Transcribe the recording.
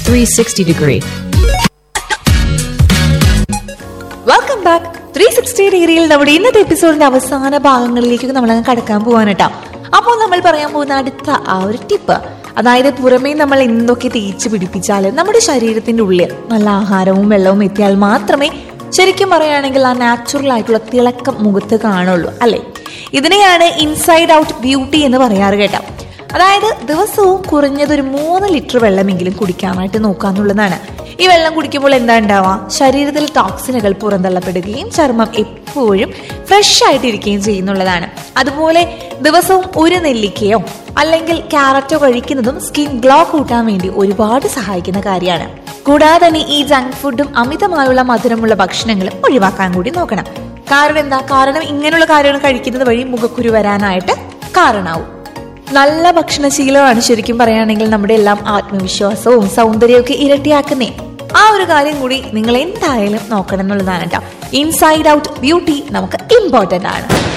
360 degree. Welcome back three sixty ഡിഗ്രിയിൽ നമ്മുടെ ഇന്നത്തെ എപ്പിസോഡിന്റെ അവസാന ഭാഗങ്ങളിലേക്ക് നമ്മൾ അങ്ങ് കടക്കാൻ പോവാനട്ടാ അപ്പോൾ നമ്മൾ പറയാൻ പോകുന്ന അടുത്ത ആ ഒരു ടിപ്പ് അതായത് പുറമേ നമ്മൾ എന്തൊക്കെ തേച്ച് പിടിപ്പിച്ചാലും നമ്മുടെ ശരീരത്തിന്റെ ഉള്ളിൽ നല്ല ആഹാരവും വെള്ളവും എത്തിയാൽ മാത്രമേ ശരിക്കും പറയുകയാണെങ്കിൽ ആ നാച്ചുറൽ ആയിട്ടുള്ള തിളക്കം മുഖത്ത് കാണുള്ളൂ അല്ലേ ഇതിനെയാണ് ഇൻസൈഡ് ഔട്ട് ബ്യൂട്ടി എന്ന് പറയാറ് കേട്ടോ അതായത് ദിവസവും കുറഞ്ഞത് ഒരു മൂന്ന് ലിറ്റർ വെള്ളമെങ്കിലും കുടിക്കാനായിട്ട് നോക്കാന്നുള്ളതാണ് ഈ വെള്ളം കുടിക്കുമ്പോൾ എന്താ ഉണ്ടാവുക ശരീരത്തിൽ ടോക്സിനുകൾ പുറന്തള്ളപ്പെടുകയും ചർമ്മം എപ്പോഴും ഫ്രഷ് ആയിട്ടിരിക്കുകയും ചെയ്യുന്നുള്ളതാണ് അതുപോലെ ദിവസവും ഒരു നെല്ലിക്കയോ അല്ലെങ്കിൽ ക്യാരറ്റോ കഴിക്കുന്നതും സ്കിൻ ഗ്ലോ കൂട്ടാൻ വേണ്ടി ഒരുപാട് സഹായിക്കുന്ന കാര്യമാണ് കൂടാതെ തന്നെ ഈ ജങ്ക് ഫുഡും അമിതമായുള്ള മധുരമുള്ള ഭക്ഷണങ്ങളും ഒഴിവാക്കാൻ കൂടി നോക്കണം കാരണം എന്താ കാരണം ഇങ്ങനെയുള്ള കാര്യങ്ങൾ കഴിക്കുന്നത് വഴി മുഖക്കുരു വരാനായിട്ട് കാരണമാവും നല്ല ഭക്ഷണശീലമാണ് ശരിക്കും പറയുകയാണെങ്കിൽ നമ്മുടെ എല്ലാം ആത്മവിശ്വാസവും സൗന്ദര്യവും ഒക്കെ ഇരട്ടിയാക്കുന്നേ ആ ഒരു കാര്യം കൂടി നിങ്ങൾ എന്തായാലും നോക്കണം എന്നുള്ളതാണ് കേട്ടോ ഇൻസൈഡ് ഔട്ട് ബ്യൂട്ടി നമുക്ക് ഇമ്പോർട്ടന്റ് ആണ്